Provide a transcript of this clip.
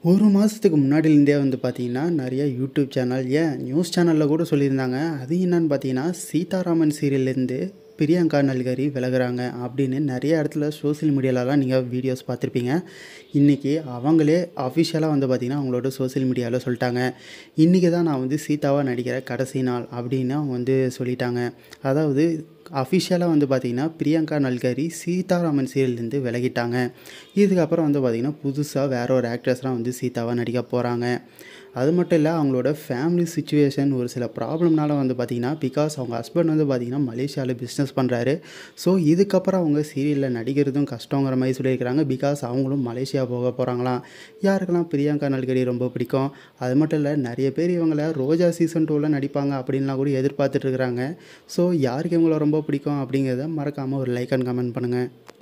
ஒரு மாதத்துக்கு முன்னாடிலேருந்தே வந்து பார்த்தீங்கன்னா நிறைய யூடியூப் சேனல் ஏன் நியூஸ் சேனலில் கூட சொல்லியிருந்தாங்க அது என்னன்னு பார்த்தீங்கன்னா சீதாராமன் சீரியல்லேருந்து பிரியங்கா நல்கரி விலகுறாங்க அப்படின்னு நிறைய இடத்துல சோஷியல் மீடியாலலாம் நீங்கள் வீடியோஸ் பார்த்துருப்பீங்க இன்றைக்கி அவங்களே அஃபிஷியலாக வந்து பார்த்திங்கன்னா அவங்களோட சோஷியல் மீடியாவில் சொல்லிட்டாங்க இன்றைக்கி தான் நான் வந்து சீதாவாக நடிக்கிற கடைசி நாள் அப்படின்னு அவங்க வந்து சொல்லிட்டாங்க அதாவது அஃபிஷியலாக வந்து பார்த்திங்கன்னா பிரியங்கா நல்கரி சீதாராமன் சீரியல்லேருந்து விலகிட்டாங்க இதுக்கப்புறம் வந்து பார்த்திங்கன்னா புதுசாக வேற ஒரு ஆக்ட்ரஸ்லாம் வந்து சீதாவாக நடிக்க போகிறாங்க அது மட்டும் இல்லை அவங்களோட ஃபேமிலி சுச்சுவேஷன் ஒரு சில ப்ராப்ளம்னால வந்து பார்த்திங்கன்னா பிகாஸ் அவங்க ஹஸ்பண்ட் வந்து பார்த்திங்கன்னா மலேசியாவில் பிஸ்னஸ் பண்ணுறாரு ஸோ இதுக்கப்புறம் அவங்க சீரியலில் நடிக்கிறதும் கஷ்டங்கிற மாதிரி சொல்லியிருக்கிறாங்க பிகாஸ் அவங்களும் மலேசியா போக போகிறாங்களாம் யாருக்கெல்லாம் பிரியங்கா நல்கரி ரொம்ப பிடிக்கும் அது மட்டும் இல்லை நிறைய பேர் இவங்கள ரோஜா சீசன் டூவில் நடிப்பாங்க அப்படின்லாம் கூட எதிர்பார்த்துட்டு இருக்கிறாங்க ஸோ யாருக்கு இவங்கள ரொம்ப பிடிக்கும் அப்படிங்கிறத மறக்காமல் ஒரு லைக் அண்ட் கமெண்ட் பண்ணுங்கள்